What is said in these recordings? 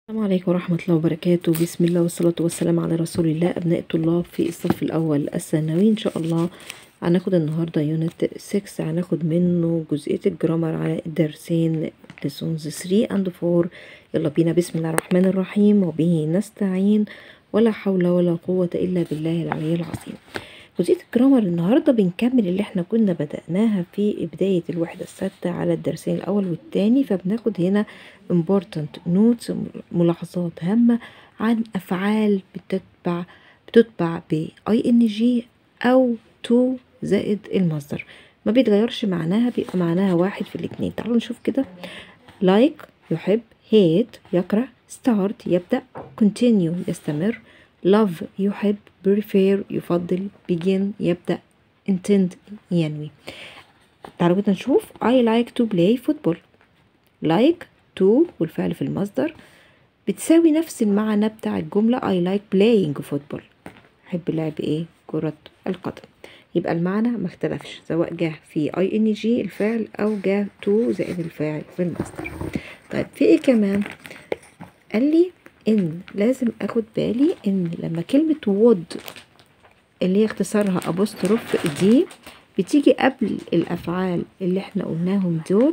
السلام عليكم ورحمة الله وبركاته بسم الله والصلاة والسلام على رسول الله أبناء الطلاب في الصف الأول الثانوي إن شاء الله هناخد النهاردة يونت 6 هناخد منه جزئية الجرامر على الدرسين لسونز 3 and 4 يلا بينا بسم الله الرحمن الرحيم وبه نستعين ولا حول ولا قوة إلا بالله العلي العظيم جزئية الجرامر النهاردة بنكمل اللي احنا كنا بدأناها في بداية الوحدة السادسة على الدرسين الأول والتاني فبناخد هنا important notes ملاحظات هامة عن أفعال بتتبع بتتبع ب ing أو to زائد المصدر ما بيتغيرش معناها بيبقى معناها واحد في الاتنين تعالوا نشوف كده like يحب hate يكره start يبدأ continue يستمر love يحب prefer يفضل begin يبدأ intend ينوي تعالوا كده نشوف I like to play football like to والفعل في المصدر بتساوي نفس المعنى بتاع الجملة I like playing football أحب لعب إيه كرة القدم يبقى المعنى ما اختلفش سواء جه في ing الفعل أو جه to زائد الفاعل في المصدر طيب في إيه كمان قال لي إن لازم أخد بالي إن لما كلمة would اللي هي اختصارها apostrophe دي بتيجي قبل الأفعال اللي احنا قلناهم دول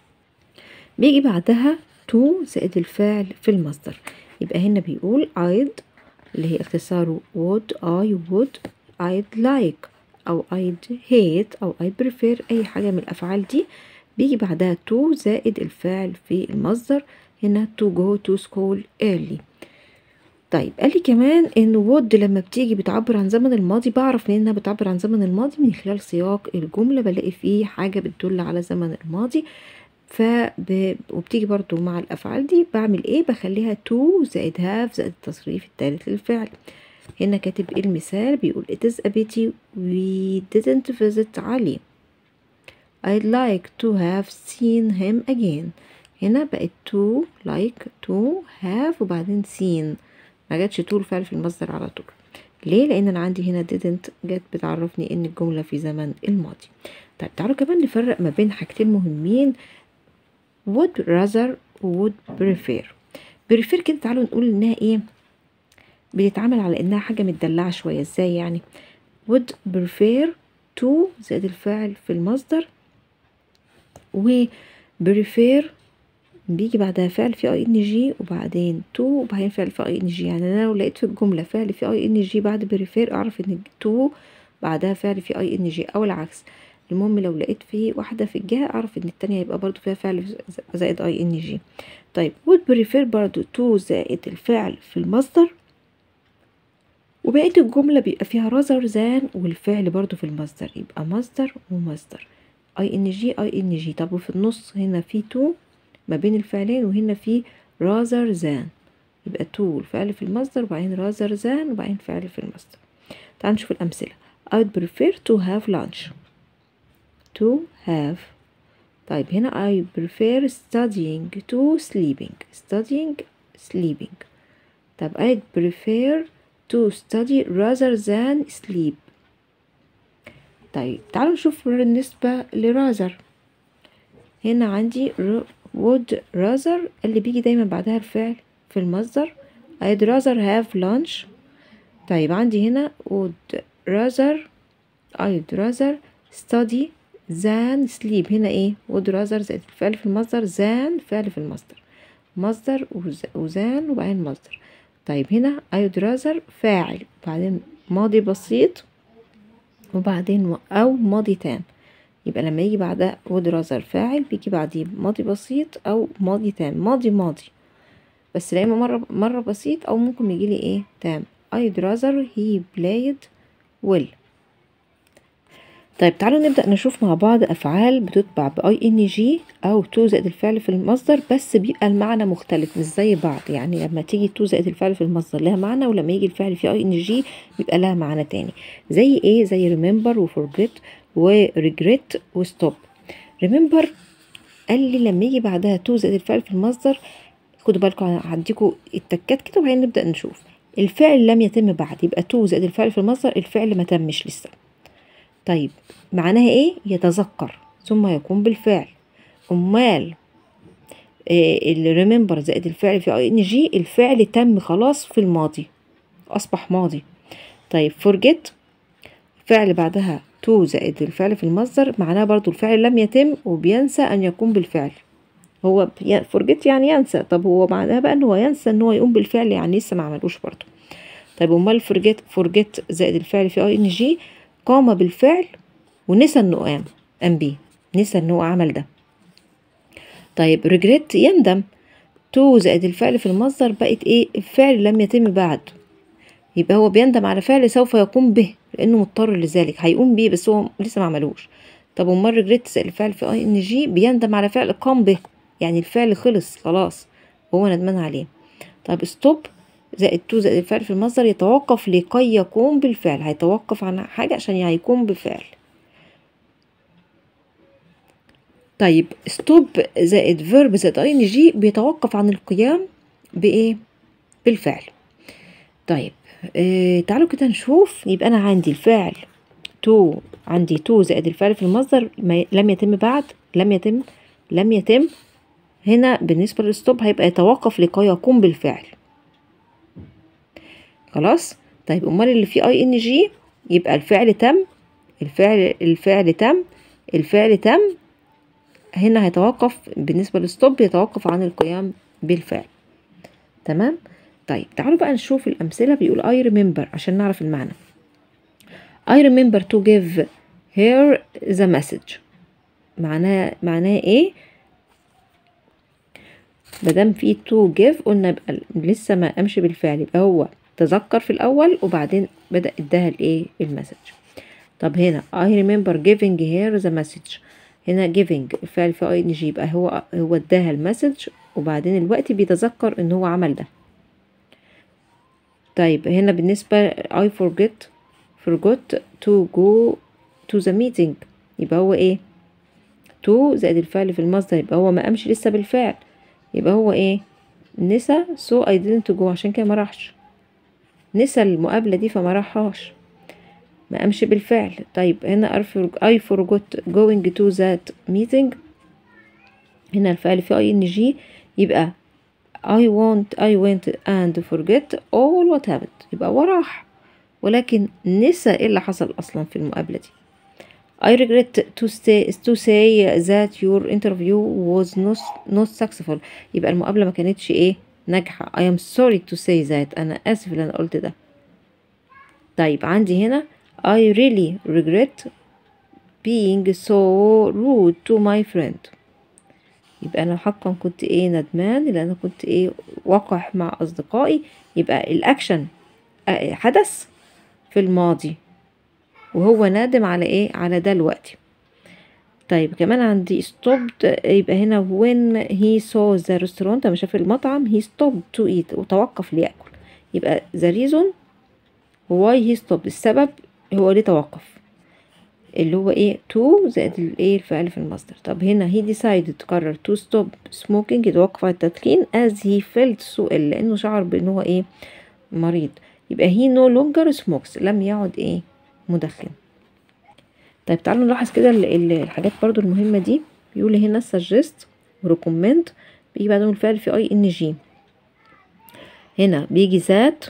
بيجي بعدها to زائد الفعل في المصدر يبقى هنا بيقول I'd اللي هي اختصاره would I would I'd like أو I'd hate أو I prefer أي حاجة من الأفعال دي بيجي بعدها to زائد الفعل في المصدر هنا to go to school early طيب قال لي كمان ان would لما بتيجي بتعبر عن زمن الماضي بعرف منين انها بتعبر عن زمن الماضي من خلال سياق الجملة بلاقي فيه حاجة بتدل على زمن الماضي فب... وبتيجي برضو مع الأفعال دي بعمل ايه بخليها to زائد have زائد التصريف الثالث للفعل هنا كاتب ايه المثال بيقول it is a pity we didn't visit علي I'd like to have seen him again هنا بقت to like to have وبعدين seen ما جاتش to الفعل في المصدر على طول ليه لان انا عندي هنا didn't جت بتعرفني ان الجملة في زمن الماضي طيب تعالوا كمان نفرق ما بين حاجتين مهمين would rather would prefer prefer كده تعالوا نقول انها ايه بتتعامل على انها حاجة متدلعة شوية ازاي يعني would prefer to زائد الفاعل في المصدر و prefer بيجي بعدها فعل في اي ان جي وبعدين تو وبعدين فعل في اي ان جي يعني انا لو لقيت في الجمله فعل في اي ان جي بعد بريفير اعرف ان تو بعدها فعل في اي ان جي او العكس المهم لو لقيت في واحده في الجهه اعرف ان التانية هيبقى برضو فيها فعل زائد اي ان جي طيب would بريفير برضو تو زائد الفعل في المصدر وبقية الجملة بيبقى فيها rather than والفعل برضو في المصدر يبقى مصدر ومصدر اي ان جي اي ان جي طب وفي النص هنا في تو ما بين الفعلين وهنا في rather than يبقى to الفعل في المصدر وبعدين rather than وبعدين فعل في المصدر تعال نشوف الأمثلة I'd prefer to have lunch to have طيب هنا I prefer studying to sleeping studying sleeping طب I'd prefer to study rather than sleep طيب تعالوا نشوف بالنسبة لرازر هنا عندي would rather اللي بيجي دايما بعدها الفعل في المصدر I'd rather have lunch طيب عندي هنا would rather I'd rather study than sleep هنا ايه would rather زائد الفعل في المصدر than فعل في المصدر مصدر وزان وبعدين مصدر طيب هنا I'd rather فاعل وبعدين ماضي بسيط وبعدين أو ماضي تام يبقى لما يجي بعدها would rather فاعل بيجي بعديه ماضي بسيط او ماضي تام ماضي ماضي بس لا اما مره مره بسيط او ممكن يجي لي ايه تام I'd rather he played well طيب تعالوا نبدأ نشوف مع بعض أفعال بتتبع بأي إن جي أو تو زائد الفعل في المصدر بس بيبقى المعنى مختلف مش زي بعض يعني لما تيجي تو زائد الفعل في المصدر لها معنى ولما يجي الفعل في أي إن جي بيبقى لها معنى تاني زي إيه زي remember و forget وريجريت وستوب ريمبر قال لي لما يجي بعدها تو زائد الفعل في المصدر خدوا بالكم هديكوا التكات كده وبعدين نبدا نشوف الفعل لم يتم بعد يبقى تو زائد الفعل في المصدر الفعل ما تمش لسه طيب معناها ايه يتذكر ثم يكون بالفعل امال اللي ريمبر زائد الفعل في اي ان جي الفعل تم خلاص في الماضي اصبح ماضي طيب forget فعل بعدها to زائد الفعل في المصدر معناه برضو الفعل لم يتم وبينسى ان يقوم بالفعل هو forget يعني ينسى طب هو معناها بقى ان هو ينسى ان هو يقوم بالفعل يعني لسه ما عملوش برضو طيب امال forget forget زائد الفعل في اي ان جي قام بالفعل ونسى انه قام قام بيه نسى ان هو عمل ده طيب regret يندم تو زائد الفعل في المصدر بقت ايه الفعل لم يتم بعد يبقى هو بيندم على فعل سوف يقوم به لانه مضطر لذلك هيقوم بيه بس هو لسه ما عملوش طب امال ريجريت زائد الفعل في اي ان جي بيندم على فعل قام به يعني الفعل خلص خلاص وهو ندمان عليه طب ستوب زائد تو زائد الفعل في المصدر يتوقف لكي يقوم بالفعل هيتوقف عن حاجة عشان هيقوم بفعل طيب ستوب زائد فيرب زائد اي ان جي بيتوقف عن القيام بايه بالفعل طيب آه تعالوا كده نشوف يبقى انا عندي الفعل تو عندي تو زائد الفعل في المصدر ما لم يتم بعد لم يتم لم يتم هنا بالنسبة للستوب هيبقى يتوقف لكي يقوم بالفعل خلاص طيب امال اللي فيه اي ان جي يبقى الفعل تم الفعل الفعل تم الفعل تم هنا هيتوقف بالنسبة للستوب يتوقف عن القيام بالفعل تمام طيب تعالوا بقى نشوف الأمثلة بيقول I remember عشان نعرف المعنى I remember to give her the message معناه معناه ايه مادام في to give قلنا يبقى لسه ما قامش بالفعل يبقى هو تذكر في الأول وبعدين بدأ اداها الايه المسج طب هنا I remember giving her the message هنا giving الفعل في اي ان جي يبقى هو هو اداها المسج وبعدين الوقت بيتذكر ان هو عمل ده طيب هنا بالنسبة I forget forgot to go to the meeting يبقى هو ايه to زائد الفعل في المصدر يبقى هو ما قامش لسه بالفعل يبقى هو ايه نسى so I didn't go عشان كده ما راحش نسى المقابلة دي فما راحهاش ما قامش بالفعل طيب هنا I forgot going to that meeting هنا الفعل في اي ان جي يبقى I want I went and forget all what happened يبقى هو راح ولكن نسى ايه اللي حصل اصلا في المقابلة دي I regret to say to say that your interview was not not successful يبقى المقابلة ما كانتش ايه ناجحة I am sorry to say that أنا آسف اللي أنا قلت ده طيب عندي هنا I really regret being so rude to my friend يبقى أنا حقا كنت إيه ندمان لأن أنا كنت إيه وقح مع أصدقائي يبقى الأكشن حدث في الماضي وهو نادم على إيه على ده الوقت طيب كمان عندي stopped يبقى هنا when he saw the restaurant لما شاف المطعم he stopped to eat وتوقف ليأكل يبقى the reason why he stopped السبب هو ليه توقف اللي هو ايه to زائد الايه الفعل في المصدر طب هنا he decided قرر to stop smoking يتوقف عن التدخين as he felt so ill لانه شعر بان هو ايه مريض يبقى he no longer smokes لم يعد ايه مدخن طيب تعالوا نلاحظ كده الحاجات برضو المهمة دي بيقول هنا suggest recommend بيجي بعدهم الفعل في اي ان جي هنا بيجي ذات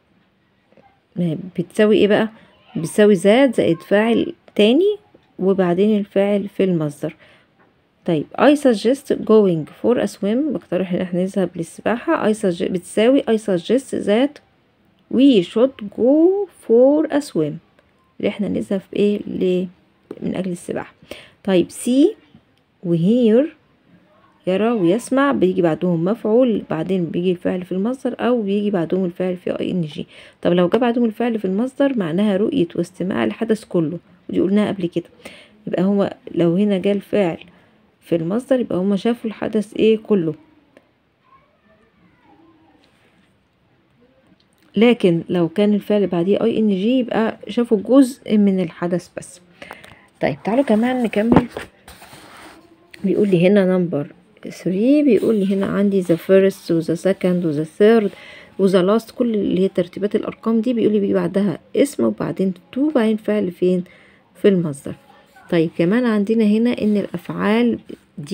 بتساوي ايه بقى بتساوي زاد زائد فاعل تاني وبعدين الفاعل في المصدر طيب I suggest going for a swim بقترح ان احنا نذهب للسباحة I suggest بتساوي I suggest that we should go for a swim اللي احنا نذهب ايه ل من اجل السباحة طيب see وhear يرى ويسمع بيجي بعدهم مفعول بعدين بيجي الفعل في المصدر او بيجي بعدهم الفعل في اي ان جي طب لو جه بعدهم الفعل في المصدر معناها رؤية واستماع الحدث كله ودي قلناها قبل كده يبقى هو لو هنا جه الفعل في المصدر يبقى هما شافوا الحدث ايه كله لكن لو كان الفعل بعديه اي ان جي يبقى شافوا جزء من الحدث بس طيب تعالوا كمان نكمل بيقول لي هنا نمبر 3 بيقول لي هنا عندي the first و the second و the third و the last كل اللي هي ترتيبات الأرقام دي بيقول لي بيجي بعدها اسم وبعدين to وبعدين فعل فين في المصدر طيب كمان عندنا هنا إن الأفعال دي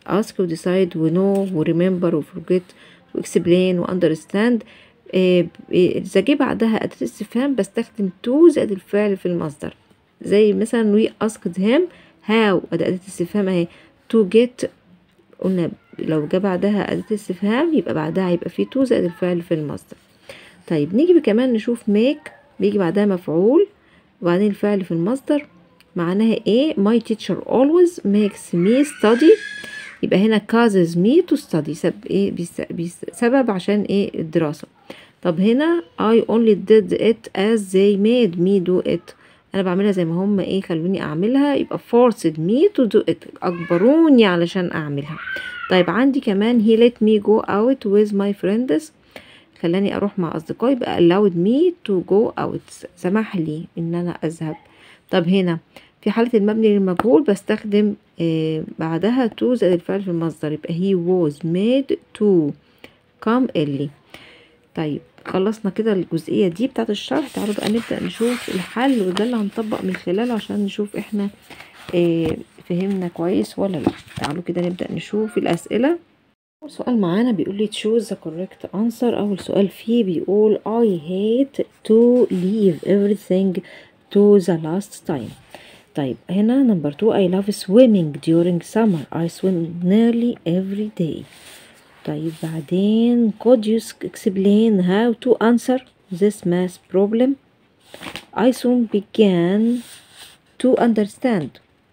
ask و decide و know و remember و forget و explain و understand آه، إذا جه بعدها أداة استفهام بستخدم to زائد الفعل في المصدر زي مثلا we asked him how أداة استفهام اهي to get قلنا لو جه بعدها أداة استفهام يبقى بعدها يبقى في to زائد الفعل في المصدر طيب نيجي كمان نشوف make بيجي بعدها مفعول وبعدين الفعل في المصدر معناها ايه my teacher always makes me study يبقى هنا causes me to study سبب ايه بيس بيس سبب عشان ايه الدراسة طب هنا I only did it as they made me do it انا بعملها زي ما هم ايه خلوني اعملها يبقى forced me to do it اجبروني علشان اعملها طيب عندي كمان he let me go out with my friends خلاني اروح مع اصدقائي يبقى allowed me to go out سمح لي ان انا اذهب طب هنا في حالة المبني للمجهول بستخدم آه بعدها to زائد الفعل في المصدر يبقى he was made to come early طيب خلصنا كده الجزئية دي بتاعت الشرح تعالوا بقى نبدأ نشوف الحل وده اللي هنطبق من خلاله عشان نشوف احنا آه فهمنا كويس ولا لا تعالوا كده نبدأ نشوف الأسئلة أول سؤال معانا بيقول لي choose the correct answer أول سؤال فيه بيقول I hate to leave everything to the last time طيب هنا number two I love swimming during summer I swim nearly every day طيب بعدين could you explain how to answer this math problem I soon began to understand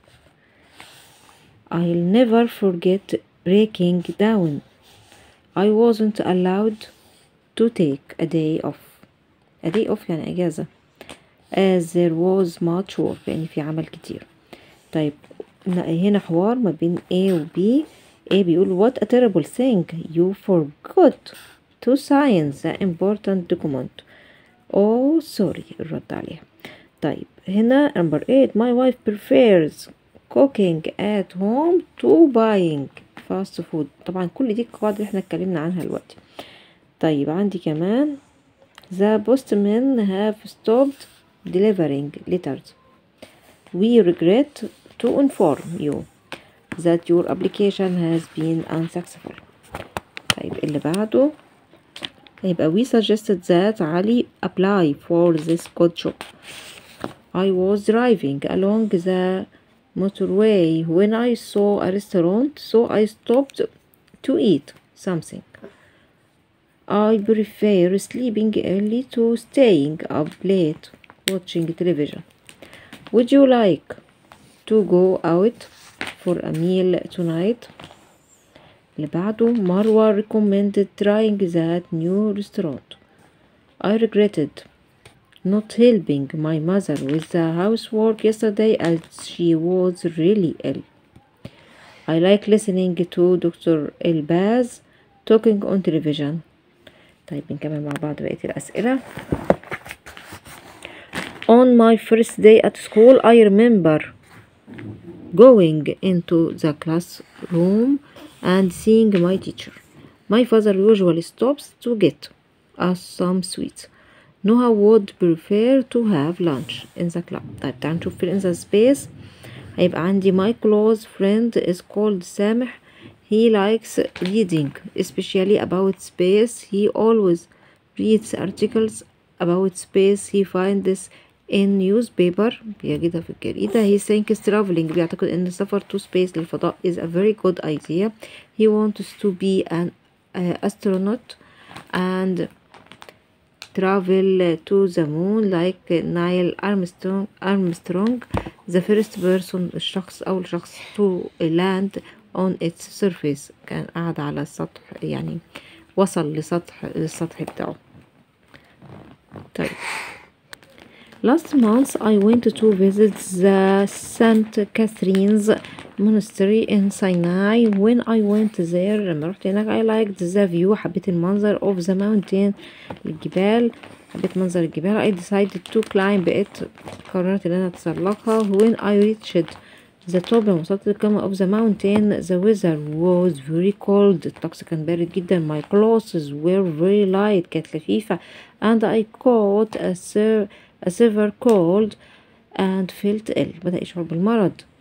I'll never forget breaking down I wasn't allowed to take a day off a day off يعني أجازة as there was much work يعني في عمل كتير طيب هنا حوار ما بين A و B A بيقول what a terrible thing you forgot to sign the important document oh sorry الرد عليها طيب هنا number 8 my wife prefers cooking at home to buying fast food طبعا كل دي القواعد اللي احنا اتكلمنا عنها دلوقتي طيب عندي كمان the postmen have stopped delivering letters we regret to inform you that your application has been unsuccessful طيب اللي بعده يبقى we suggested that Ali apply for this good job I was driving along the motorway when I saw a restaurant so I stopped to eat something I prefer sleeping early to staying up late watching television would you like to go out for a meal tonight اللي بعده مروة recommended trying that new restaurant I regretted not helping my mother with the housework yesterday as she was really ill I like listening to Dr. Elbaz talking on television طيب نكمل مع بعض بقية الأسئلة On my first day at school I remember going into the classroom and seeing my teacher. My father usually stops to get us some sweets. Noah would prefer to have lunch in the club. طيب تعال نشوف fill in the space. هيبقى عندي my close friend is called سامح. He likes reading, especially about space. He always reads articles about space. He finds in newspaper بيجدها في الجريدة he thinks traveling بيعتقد ان السفر to space للفضاء is a very good idea he wants to be an uh, astronaut and travel to the moon like Neil Armstrong Armstrong the first person الشخص أول شخص to land on its surface كان قاعد على السطح يعني وصل لسطح للسطح بتاعه طيب Last month I went to visit the St. Catherine's Monastery in Sinai. When I went there لما رحت هناك I liked the view حبيت المنظر of the mountain الجبال حبيت منظر الجبال I decided to climb it قررت ان انا اتسلقها when I reached the top لما وصلت للقمة of the mountain the weather was very cold الطقس كان بارد جدا my clothes were very light كانت خفيفة and I caught a, a severe cold and felt ill بدأ يشعر بالمرض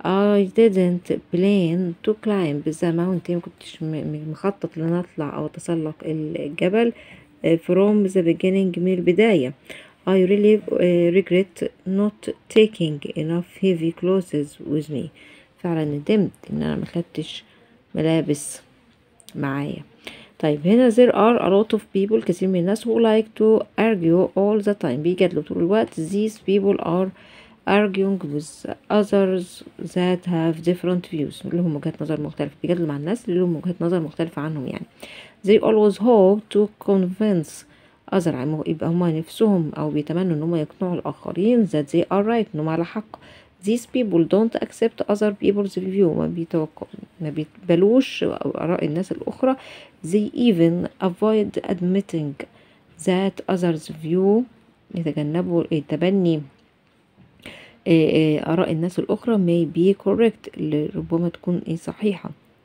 I didn't plan to climb the mountain مكنتش م- م- مخطط ان انا اطلع او اتسلق الجبل آه، from the beginning من البداية I really uh, regret not taking enough heavy clothes with me فعلا ندمت ان انا مخدتش ملابس معايا طيب هنا there are a lot of people كثير من الناس who like to argue all the time بيجادلوا طول الوقت these people are arguing with others that have different views لهم وجهات نظر مختلفة بيجادلوا مع الناس اللي لهم وجهات نظر مختلفة عنهم يعني they always hope to convince other يعني يبقى هما نفسهم أو بيتمنوا إن هما يقنعوا الآخرين that they are right إنهم على حق these people don't accept other people's view ما بيتوقع ما بيقبلوش آراء الناس الأخرى they even avoid admitting that others view يتجنبوا التبني إيه إيه آراء الناس الأخرى may be correct اللي ربما تكون إيه صحيحة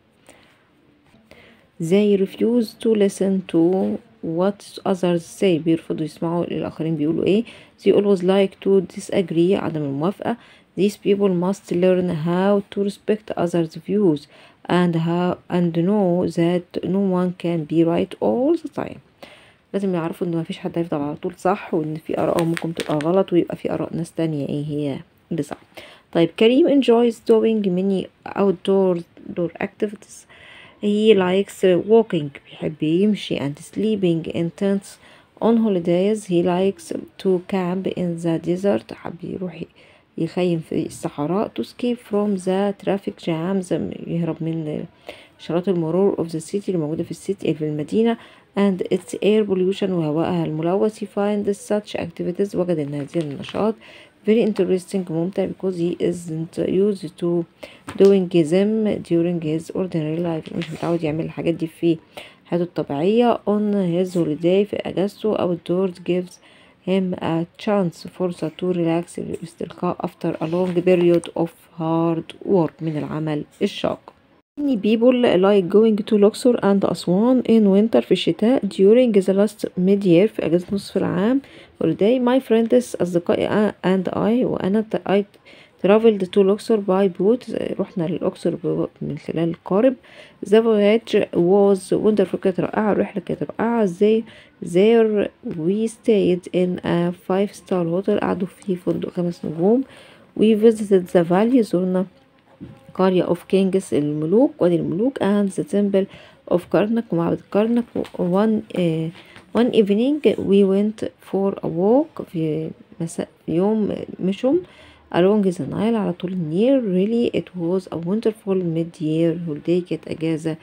they refuse to listen to what others say بيرفضوا يسمعوا الآخرين بيقولوا إيه they always like to disagree عدم الموافقة these people must learn how to respect others views and how and know that no one can be right all the time لازم يعرفوا ان مفيش حد هيفضل على طول صح وان في اراء ممكن تبقى غلط ويبقى في اراء ناس تانية ايه هي اللي صح طيب كريم enjoys doing many outdoor door activities he likes walking بيحب يمشي and sleeping in tents on holidays he likes to camp in the desert حب يروح يخيم في الصحراء to escape from the traffic jams يهرب من إشارات المرور of the city اللي موجودة في السيتي في المدينة and its air pollution وهواءها الملوث he finds such activities وجد ان هذه النشاط very interesting ممتع because he isn't used to doing them during his ordinary life مش متعود يعمل الحاجات دي في حياته الطبيعية on his holiday في أجازته outdoors gives him a chance فرصة to relax الاسترخاء after a long period of hard work من العمل الشاق Many people like going to Luxor and Aswan in winter في الشتاء during the last mid-year في أجازة نصف العام holiday my friends أصدقائي and I وأنا I traveled to Luxor by boat رحنا للأقصر من خلال القارب the voyage was wonderful كانت رائعة الرحلة كانت رائعة they there we stayed in a five star hotel قعدوا في فندق خمس نجوم we visited the valley زرنا قرية of kings الملوك وادي الملوك and the temple of كارنك ومعبد كارنك one, uh, one evening we went for a walk في مساء يوم مشم along the Nile على طول النيل really it was a wonderful mid-year holiday كانت أجازة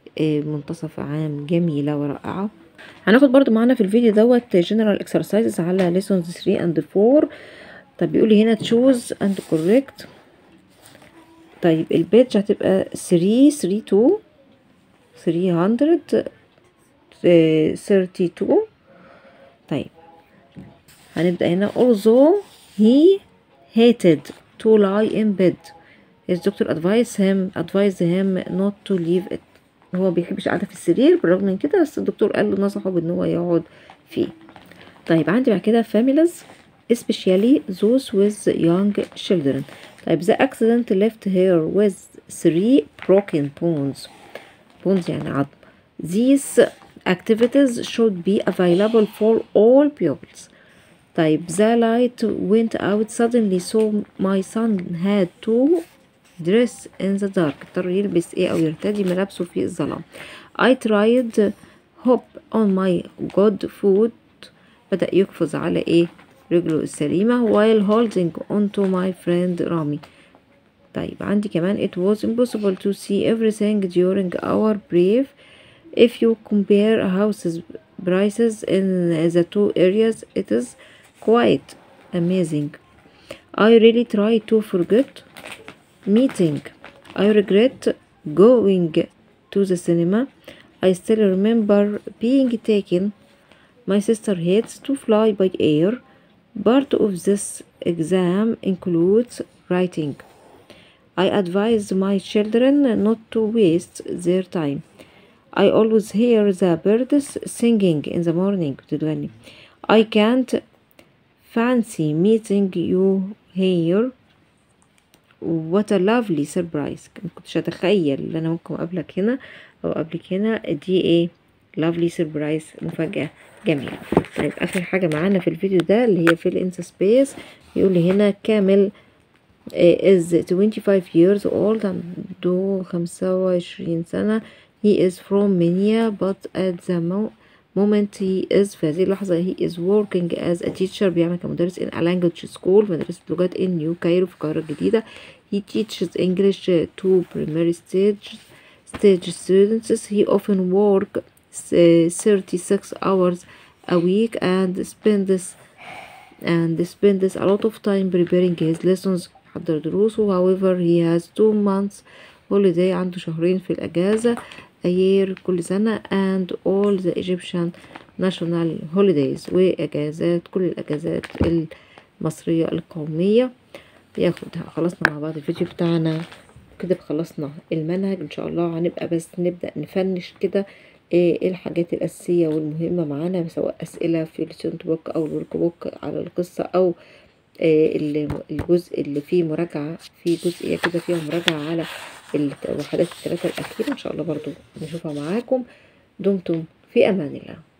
منتصف عام جميلة ورائعة هناخد برضو معانا في الفيديو دوت general exercises على lessons 3 and 4 طب بيقول لي هنا choose and correct طيب البيج هتبقى 3 3 2 300 32 طيب هنبدأ هنا although he hated to lie in bed his doctor advised him advised him not to leave it هو بيحبش قاعدة في السرير بالرغم من كده بس الدكتور قال له نصحه بان هو يقعد فيه طيب عندي بعد كده families especially those with young children طيب the accident left her with three broken bones bones يعني عظم these activities should be available for all pupils طيب the light went out suddenly so my son had to dress in the dark اضطر يلبس ايه او يرتدي ملابسه في الظلام I tried hop on my good foot بدأ يقفز على ايه رجله السليمة while holding onto my friend رامي طيب عندي كمان it was impossible to see everything during our brief if you compare houses prices in the two areas it is quite amazing I really try to forget meeting I regret going to the cinema I still remember being taken my sister hates to fly by air Part of this exam includes writing. I advise my children not to waste their time. I always hear the birds singing in the morning بتتغني. I can't fancy meeting you here what a lovely surprise ما كنتش اتخيل ان انا ممكن اقابلك هنا او قبلك هنا دي ايه lovely surprise مفاجأة جميلة طيب اخر حاجة معانا في الفيديو ده اللي هي fill in the space يقول لي هنا كامل is 25 years old عنده 25 سنة he is from Minya but at the mo moment he is في هذه اللحظة he is working as a teacher بيعمل كمدرس in a language school مدرسة لغات in نيو كايرو في القاهرة الجديدة he teaches English to primary stage stage students he often work 36 hours a week and spends and spends a lot of time preparing his lessons حضر دروسه however he has two months holiday عنده شهرين في الأجازة a year كل سنة and all the Egyptian national holidays وأجازات كل الأجازات المصرية القومية ياخد خلصنا مع بعض الفيديو بتاعنا كده خلصنا المنهج ان شاء الله هنبقى بس نبدأ نفنش كده ايه الحاجات الأساسية والمهمة معانا سواء أسئلة في السنت بوك أو الورك بوك على القصة أو إيه الجزء اللي فيه مراجعة في جزئية كده فيها مراجعة على الوحدات الثلاثة الأخيرة إن شاء الله برضو نشوفها معاكم دمتم في أمان الله